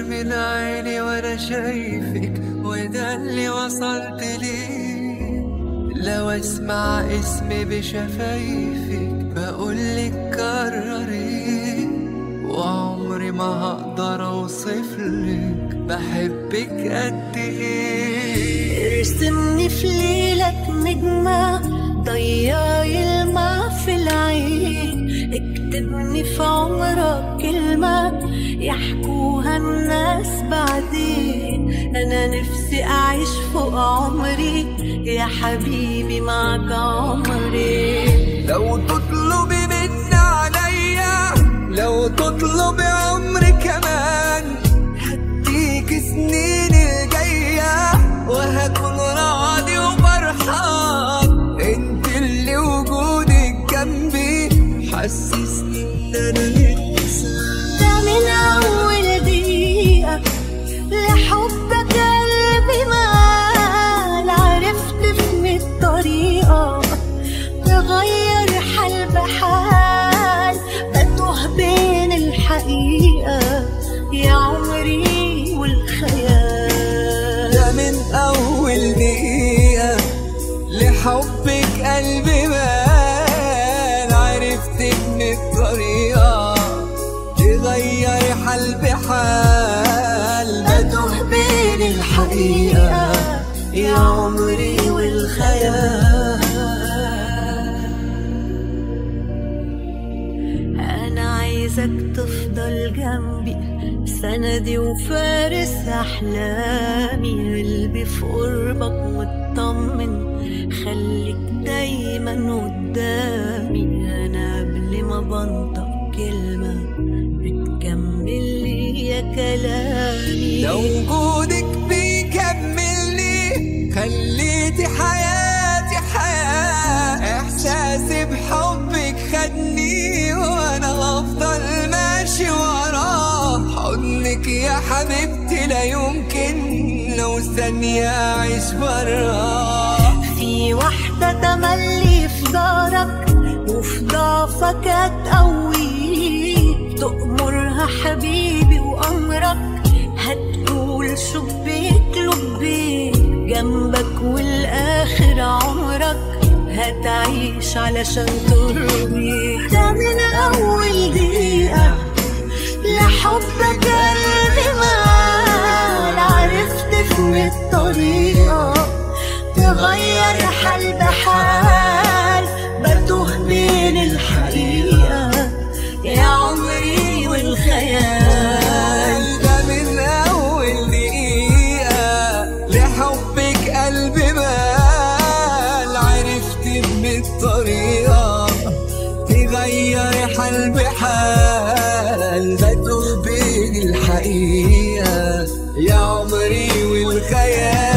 من عيني وانا شايفك وده اللي وصلت ليه لو اسمع اسمي بشفايفك بقولك كرري وعمري ما هقدر اوصفلك بحبك قد ايه ارسمني في ليلك نجمة ضيع يلمع في العين اكتبني في عمرك كلمة يحكوها الناس بعدين أنا نفسي أعيش فوق عمري يا حبيبي معك عمري لو تطلبي مني عليا لو تطلبي عمري كمان هديك سنين الجاية وهكون راضي وفرحان انت اللي وجودك جنبي حسسني ان انا انسان ده من أول دقيقة لحبك قلبي مال عرفت في الطريقة تغير حال بحال بتوه بين الحقيقة يا عمري والخيال ده من أول دقيقة لحبك قلبي مال عرفتك من الطريقة تغير حال بحال بتوه بين الحقيقة يا عمري والخيال أنا عايزك تفضل جنبي سندي وفارس أحلامي قلبي في قربك مطمن خليك دايما قدامي أنا قبل ما بنطق كلمة بتكمل لي يا كلامي لو وجودك بيكملني خليتي حياتي حياة إحساسي بحبك خدني وأنا هفضل ماشي وراه حضنك يا حبيبتي لا يمكن لو ثانية أعيش براه في واحدة تملي في دارك وفي ضعفك هتقويك تأمرها حبيبي وأمرك هتقول شبيك لبيك جنبك والآخر عمرك هتعيش علشان ترضيك ده من أول دقيقة لحبك قلبي مال عرفت في الطريقة تغير حال بحال بتوه بين الحقيقة يا عمري والخيال ده من أول دقيقة لحبك قلبي مال عرفت من الطريقة تغير حال بحال بتوه بين الحقيقة يا عمري والخيال